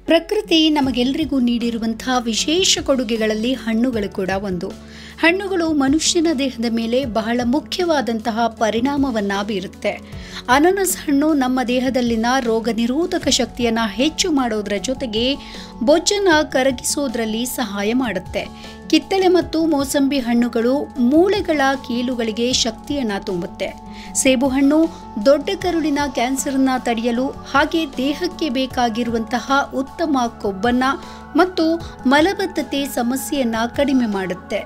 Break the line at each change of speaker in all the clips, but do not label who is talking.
ಪ್ರಕೃತಿ ನಮಗೆಲ್ಲರಿಗೂ ನೀಡಿರುವಂತಹ ವಿಶೇಷ ಕೊಡುಗೆಗಳಲ್ಲಿ ಹಣ್ಣುಗಳು ಕೂಡ ಒಂದು ಹಣ್ಣುಗಳು ಮನುಷ್ಯನ ದೇಹದ ಮೇಲೆ ಬಹಳ ಮುಖ್ಯವಾದಂತಹ ಪರಿಣಾಮವನ್ನ ಬೀರುತ್ತೆ ಅನಾನಸ್ ಹಣ್ಣು ನಮ್ಮ ದೇಹದಲ್ಲಿನ ರೋಗ ನಿರೋಧಕ ಶಕ್ತಿಯನ್ನ ಹೆಚ್ಚು ಮಾಡೋದರ ಜೊತೆಗೆ ಬೊಜ್ಜನ್ನ ಕರಗಿಸೋದ್ರಲ್ಲಿ ಸಹಾಯ ಮಾಡುತ್ತೆ ಕಿತ್ತಳೆ ಮತ್ತು ಮೋಸಂಬಿ ಹಣ್ಣುಗಳು ಮೂಳೆಗಳ ಕೀಲುಗಳಿಗೆ ಶಕ್ತಿಯನ್ನ ತುಂಬುತ್ತೆ ಸೇಬುಹಣ್ಣು ದೊಡ್ಡ ಕರುಳಿನ ಕ್ಯಾನ್ಸರ್ನ ತಡೆಯಲು ಹಾಗೆ ದೇಹಕ್ಕೆ ಬೇಕಾಗಿರುವಂತಹ ಉತ್ತಮ ಕೊಬ್ಬನ್ನ ಮತ್ತು ಮಲಬದ್ಧತೆ ಸಮಸ್ಯೆಯನ್ನ ಕಡಿಮೆ ಮಾಡುತ್ತೆ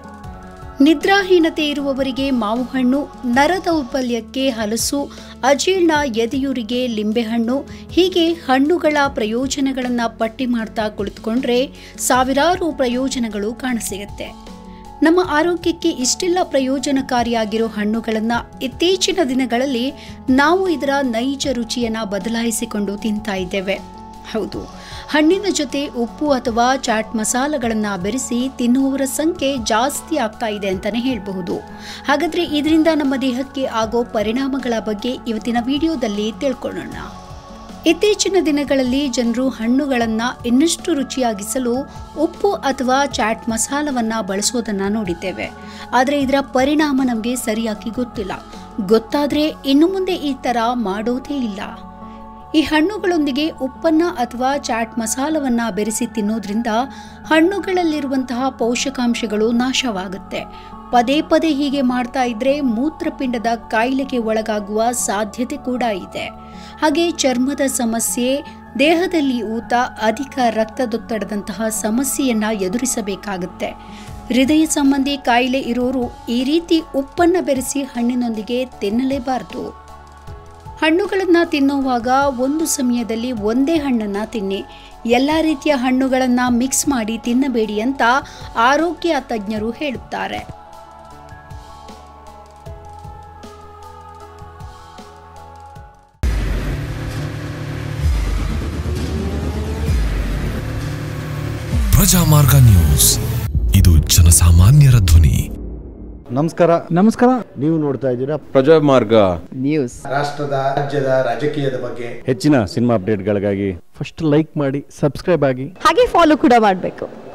ನಿದ್ರಾಹೀನತೆ ಇರುವವರಿಗೆ ಮಾವು ಹಣ್ಣು ನರದೌರ್ಬಲ್ಯಕ್ಕೆ ಹಲಸು ಅಜೀರ್ಣ ಎದೆಯುರಿಗೆ ಲಿಂಬೆಹಣ್ಣು ಹೀಗೆ ಹಣ್ಣುಗಳ ಪ್ರಯೋಜನಗಳನ್ನು ಪಟ್ಟಿ ಮಾಡ್ತಾ ಕುಳಿತುಕೊಂಡ್ರೆ ಸಾವಿರಾರು ಪ್ರಯೋಜನಗಳು ಕಾಣಸಿಗುತ್ತೆ ನಮ್ಮ ಆರೋಗ್ಯಕ್ಕೆ ಇಷ್ಟೆಲ್ಲ ಪ್ರಯೋಜನಕಾರಿಯಾಗಿರೋ ಹಣ್ಣುಗಳನ್ನು ಇತ್ತೀಚಿನ ದಿನಗಳಲ್ಲಿ ನಾವು ಇದರ ನೈಜ ರುಚಿಯನ್ನು ಬದಲಾಯಿಸಿಕೊಂಡು ತಿಂತಾ ಇದ್ದೇವೆ ಹೌದು ಹಣ್ಣಿನ ಜೊತೆ ಉಪ್ಪು ಅಥವಾ ಚಾಟ್ ಮಸಾಲಗಳನ್ನು ಬೆರೆಸಿ ತಿನ್ನುವವರ ಸಂಖ್ಯೆ ಜಾಸ್ತಿ ಆಗ್ತಾ ಇದೆ ಅಂತಲೇ ಹೇಳಬಹುದು ಹಾಗಾದರೆ ಇದರಿಂದ ನಮ್ಮ ದೇಹಕ್ಕೆ ಆಗೋ ಪರಿಣಾಮಗಳ ಬಗ್ಗೆ ಇವತ್ತಿನ ವಿಡಿಯೋದಲ್ಲಿ ತಿಳ್ಕೊಳ್ಳೋಣ ಇತ್ತೀಚಿನ ದಿನಗಳಲ್ಲಿ ಜನರು ಹಣ್ಣುಗಳನ್ನು ಇನ್ನಷ್ಟು ರುಚಿಯಾಗಿಸಲು ಉಪ್ಪು ಅಥವಾ ಚಾಟ್ ಮಸಾಲವನ್ನು ಬಳಸೋದನ್ನು ನೋಡಿದ್ದೇವೆ ಆದರೆ ಇದರ ಪರಿಣಾಮ ನಮಗೆ ಸರಿಯಾಗಿ ಗೊತ್ತಿಲ್ಲ ಗೊತ್ತಾದರೆ ಇನ್ನು ಮುಂದೆ ಈ ಥರ ಮಾಡೋದೇ ಇಲ್ಲ ಈ ಹಣ್ಣುಗಳೊಂದಿಗೆ ಉಪ್ಪನ್ನ ಅಥವಾ ಚಾಟ್ ಮಸಾಲವನ್ನ ಬೆರೆಸಿ ತಿನ್ನೋದ್ರಿಂದ ಹಣ್ಣುಗಳಲ್ಲಿರುವಂತಹ ಪೋಷಕಾಂಶಗಳು ನಾಶವಾಗುತ್ತೆ ಪದೇ ಪದೇ ಹೀಗೆ ಮಾಡ್ತಾ ಇದ್ರೆ ಮೂತ್ರಪಿಂಡದ ಕಾಯಿಲೆಗೆ ಒಳಗಾಗುವ ಸಾಧ್ಯತೆ ಕೂಡ ಇದೆ ಹಾಗೆ ಚರ್ಮದ ಸಮಸ್ಯೆ ದೇಹದಲ್ಲಿ ಊತ ಅಧಿಕ ರಕ್ತದೊತ್ತಡದಂತಹ ಸಮಸ್ಯೆಯನ್ನ ಎದುರಿಸಬೇಕಾಗುತ್ತೆ ಹೃದಯ ಸಂಬಂಧಿ ಕಾಯಿಲೆ ಇರೋರು ಈ ರೀತಿ ಉಪ್ಪನ್ನ ಬೆರೆಸಿ ಹಣ್ಣಿನೊಂದಿಗೆ ತಿನ್ನಲೇಬಾರದು ಹಣ್ಣುಗಳನ್ನು ತಿನ್ನುವಾಗ ಒಂದು ಸಮಯದಲ್ಲಿ ಒಂದೇ ಹಣ್ಣನ್ನು ತಿನ್ನಿ ಎಲ್ಲ ರೀತಿಯ ಹಣ್ಣುಗಳನ್ನು ಮಿಕ್ಸ್ ಮಾಡಿ ತಿನ್ನಬೇಡಿ ಅಂತ ಆರೋಗ್ಯ ತಜ್ಞರು ಹೇಳುತ್ತಾರೆ
ಪ್ರಜಾಮಾರ್ಗ ನ್ಯೂಸ್ ಇದು ಜನಸಾಮಾನ್ಯರ ಧ್ವನಿ
ನಮಸ್ಕಾರ
ನಮಸ್ಕಾರ
ನೀವು ನೋಡ್ತಾ ಇದ್ದೀರಾ
ಪ್ರಜಾಮಾರ್ಗ
ನ್ಯೂಸ್
ರಾಷ್ಟ್ರದ ರಾಜ್ಯದ ರಾಜಕೀಯದ ಬಗ್ಗೆ
ಹೆಚ್ಚಿನ ಸಿನಿಮಾ ಅಪ್ಡೇಟ್ಗಳಿಗಾಗಿ
ಫಸ್ಟ್ ಲೈಕ್ ಮಾಡಿ ಸಬ್ಸ್ಕ್ರೈಬ್ ಆಗಿ
ಹಾಗೆ ಫಾಲೋ ಕೂಡ ಮಾಡಬೇಕು